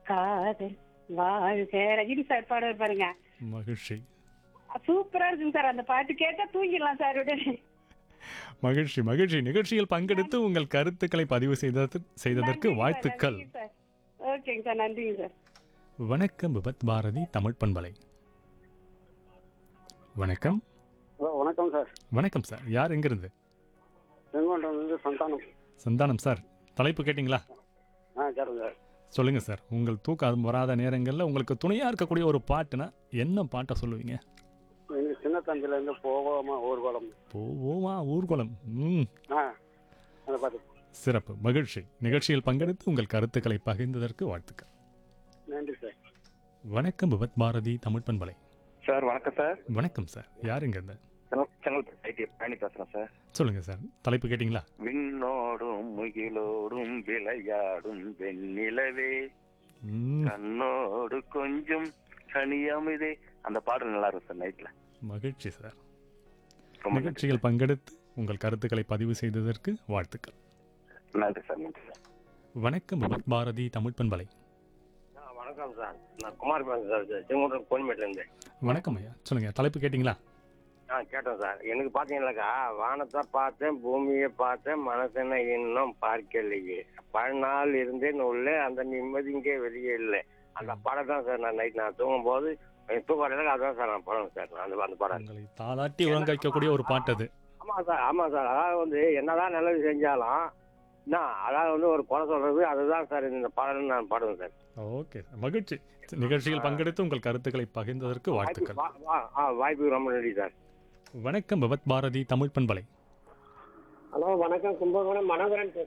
காதல் வாழ்க ரஜினி சார் பாடுவார் பாருங்க மகிழ்ச்சி சூப்பரா இருக்குங்க சார் அந்த பாட்டு கேட்டா தூங்கிடலாம் சார் உடனே மகிழ்ச்சி மகிழ்ச்சி நிகழ்ச்சியில் பங்கெடுத்து உங்கள் கருத்துக்களை பதிவு செய்தது செய்ததற்கு நன்றிங்க சார், வாழ்த்துக்கள் நன்றிங்க சார் ஓகேங்க சார் நன்றிங்க சார் வணக்கம் விபத் பாரதி தமிழ் பண்பலை வணக்கம் ஹலோ வணக்கம் சார் வணக்கம் சார் யார் எங்கிருந்து செங்கோட்டிலிருந்து சந்தானம் சந்தானம் சார் தலைப்பு கேட்டிங்களா ஆ கேட்டேன் சார் சொல்லுங்க சார் உங்கள் தூக்கம் வராத நேரங்களில் உங்களுக்கு துணையா இருக்கக்கூடிய ஒரு பாட்டுனா என்ன பாட்டை சொல்லுவீங்க எங்கள் சின்ன தம்பிலேருந்து போகாம ஊர்வலம் போவோமா ஊர்வலம் ம் ஆ அதை பார்த்து சிறப்பு மகிழ்ச்சி நிகழ்ச்சியில் பங்கெடுத்து உங்கள் கருத்துக்களை பகிர்ந்ததற்கு வாழ்த்துக்கள் நன்றி சார் வணக்கம் விபத் பாரதி தமிழ் பண்பலை சார் வணக்கம் சார் வணக்கம் சார் யார் இருந்து செங்கல் செங்கல்பட்டு ஐடி பயணி பேசுறேன் சார் சொல்லுங்க சார் தலைப்பு கேட்டிங்களா விண்ணோடும் முகிலோடும் விளையாடும் வெண்ணிலவே ம், கண்ணோடு கொஞ்சம் கனியமிதே அந்த பாடல் நல்லா இருக்கும் சார் நைட்ல மகிழ்ச்சி சார் ரொம்ப நன்றி நிகழ்ச்சியில் பங்கெடுத்து உங்கள் கருத்துக்களை பதிவு செய்ததற்கு வாழ்த்துக்கள் நன்றி சார் நன்றி சார் வணக்கம் விபத் பாரதி தமிழ் பண்பலை வணக்கம் சார் நான் குமார் பேசுறேன் சார் செங்கோட்டம் கோயம்பேட்டிலேருந்து வணக்கம் ஐயா சொல்லுங்க தலைப்பு கேட்டிங்களா ஆ கேட்டேன் சார் எனக்கு பார்த்தீங்கன்னாக்கா வானத்தை பார்த்தேன் பூமியை பார்த்தேன் மனசனை இன்னும் பார்க்கலையே பழநாள் இருந்தேன் உள்ள அந்த நிம்மதி இங்கே வெளியே இல்லை அந்த படம் தான் சார் நான் நைட் நான் தூங்கும் போது எனக்கு தூக்கம் வரல அதான் சார் நான் படம் சார் நான் அந்த அந்த படம் உங்களை தாளாட்டி உறங்க வைக்கக்கூடிய ஒரு பாட்டு அது ஆமாம் சார் ஆமாம் சார் அதாவது வந்து என்னதான் நல்லது செஞ்சாலும் நான் அதாவது வந்து ஒரு குறை சொல்றது அதுதான் சார் இந்த படம் நான் பாடுவேன் சார் ஓகே சார் மகிழ்ச்சி நிகழ்ச்சியில் பங்கெடுத்து உங்கள் கருத்துக்களை பகிர்ந்ததற்கு வாழ்த்துக்கள் வா- வா- ஆ வாய்ப்புக்கு ரொம்ப நன்றி சார் வணக்கம் விபத் பாரதி தமிழ் பண்பலை ஹலோ வணக்கம் கும்பகோணம் மனோகரன்